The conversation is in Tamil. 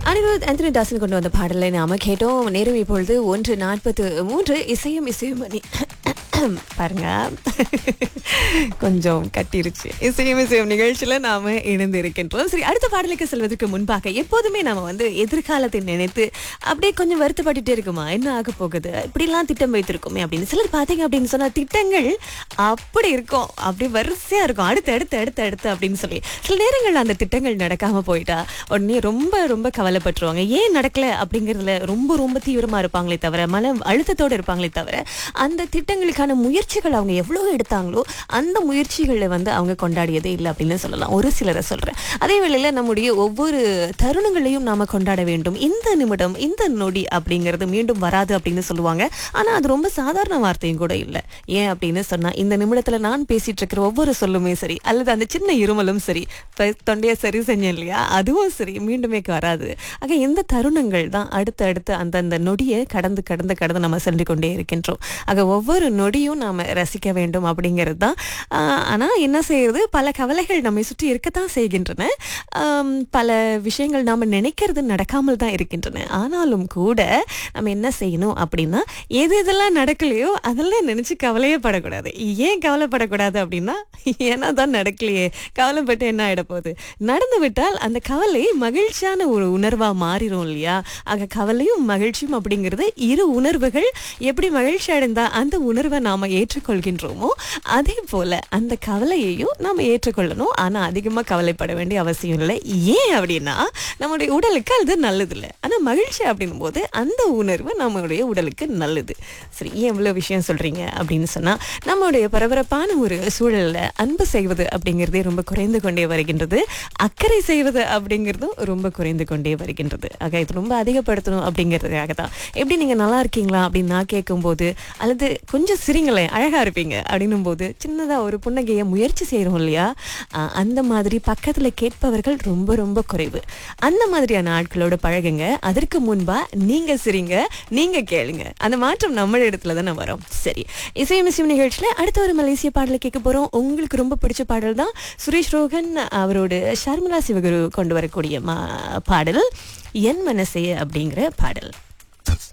அனிருத் ஆந்தனி தாசன் கொண்டு வந்த பாடலை நாம கேட்டோம் நேரம் இப்பொழுது ஒன்று நாற்பத்து மூன்று இசையும் இசையும் மணி பாருங்க கொஞ்சம் கட்டிருச்சு இசையும் இசையும் நிகழ்ச்சியில நாம இணைந்து இருக்கின்றோம் சரி அடுத்த பாடலுக்கு செல்வதற்கு முன்பாக எப்போதுமே நாம வந்து எதிர்காலத்தை நினைத்து அப்படியே கொஞ்சம் வருத்தப்பட்டுட்டே இருக்குமா என்ன ஆக போகுது இப்படிலாம் திட்டம் வைத்திருக்கோமே அப்படின்னு சிலர் பாத்தீங்க அப்படின்னு சொன்னா திட்டங்கள் அப்படி இருக்கும் அப்படி வரிசையா இருக்கும் அடுத்து அடுத்து அடுத்து அடுத்து அப்படின்னு சொல்லி சில நேரங்கள்ல அந்த திட்டங்கள் நடக்காம போயிட்டா உடனே ரொம்ப ரொம்ப கவலைப்பட்டுருவாங்க ஏன் நடக்கல அப்படிங்கறதுல ரொம்ப ரொம்ப தீவிரமா இருப்பாங்களே தவிர மன அழுத்தத்தோட இருப்பாங்களே தவிர அந்த திட்டங்களுக்கான முயற்சிகள் அவங்க எவ்வளவு எடுத்தாங்களோ அந்த முயற்சிகளை வந்து அவங்க கொண்டாடியதே இல்லை அப்படின்னு சொல்லலாம் ஒரு சிலரை சொல்றேன் அதே வேளையில நம்முடைய ஒவ்வொரு தருணங்களையும் நாம கொண்டாட வேண்டும் இந்த நிமிடம் இந்த நொடி அப்படிங்கிறது மீண்டும் வராது அப்படின்னு சொல்லுவாங்க ஆனா அது ரொம்ப சாதாரண வார்த்தையும் கூட இல்லை ஏன் அப்படின்னு சொன்னா இந்த நிமிடத்துல நான் பேசிட்டு இருக்கிற ஒவ்வொரு சொல்லுமே சரி அல்லது அந்த சின்ன இருமலும் சரி இப்ப தொண்டையை சரி செஞ்சேன் இல்லையா அதுவும் சரி மீண்டுமே வராது ஆக இந்த தருணங்கள் தான் அடுத்து அடுத்து அந்த அந்த நொடியை கடந்து கடந்து கடந்து நம்ம சென்று கொண்டே இருக்கின்றோம் ஆக ஒவ்வொரு நொடியும் நாம ரசிக்க வேண்டும் அப்படிங்கிறது தான் ஆஹ் ஆனா என்ன செய்யறது பல கவலைகள் நம்மை சுற்றி இருக்கத்தான் செய்கின்றன ஆம், பல விஷயங்கள் நாம நினைக்கிறது நடக்காமல் தான் இருக்கின்றன ஆனாலும் கூட நம்ம என்ன செய்யணும் அப்படின்னா எது எதெல்லாம் நடக்கலையோ அதெல்லாம் நினைச்சு கவலையே படக்கூடாது ஏன் கவலைப்படக்கூடாது அப்படின்னா ஏன்னா தான் நடக்கலையே கவலைப்பட்டு என்ன ஆயிட போகுது நடந்து விட்டால் அந்த கவலை மகிழ்ச்சியான ஒரு உணர்வா மாறிடும் இல்லையா ஆக கவலையும் மகிழ்ச்சியும் அப்படிங்கிறது இரு உணர்வுகள் எப்படி மகிழ்ச்சி அடைந்தா அந்த உணர்வை நாம ஏற்றுக்கொள்கின்றோமோ அதே போல அந்த கவலையையும் நாம ஏற்றுக்கொள்ளணும் ஆனா அதிகமா கவலைப்பட வேண்டிய அவசியம் இல்லை ஏன் அப்படின்னா நம்முடைய உடலுக்கு அது நல்லது இல்லை ஆனா மகிழ்ச்சி அப்படின்னும் போது அந்த உணர்வு நம்மளுடைய உடலுக்கு நல்லது சரி ஏன் இவ்வளவு விஷயம் சொல்றீங்க அப்படின்னு சொன்னா நம்மளுடைய பரபரப்பான ஒரு சூழல்ல அன்பு செய்வது அப்படிங்கிறதே ரொம்ப குறைந்து கொண்டே வருகின்றது அக்கறை செய்வது அப்படிங்கிறதும் ரொம்ப குறைந்து கொண்டே வருகின்றது ஆக இது ரொம்ப அதிகப்படுத்தணும் அப்படிங்கிறதுக்காக தான் எப்படி நீங்க நல்லா இருக்கீங்களா அப்படின்னு நான் கேட்கும்போது அல்லது கொஞ்சம் சிரிங்களேன் அழகா இருப்பீங்க அப்படின்னும் போது சின்னதா ஒரு புன்னகையை முயற்சி செய்யறோம் இல்லையா ஆஹ் அந்த மாதிரி பக்கத்துல கேட்பவர்கள் ரொம்ப ரொம்ப குறைவு அந்த மாதிரியான ஆட்களோட பழகுங்க அதற்கு முன்பா நீங்க சிரிங்க நீங்க கேளுங்க அந்த மாற்றம் நம்ம இடத்துல தானே வரும் சரி இசையமிசையும் நிகழ்ச்சியில அடுத்த ஒரு மலேசிய பாடலை கேட்க போறோம் உங்களுக்கு ரொம்ப பிடிச்ச பாடல் தான் சுரேஷ் ரோகன் அவரோட ஷர்மிளா சிவகுரு கொண்டு வரக்கூடிய மா- பாடல் என் மனசே அப்படிங்கிற பாடல்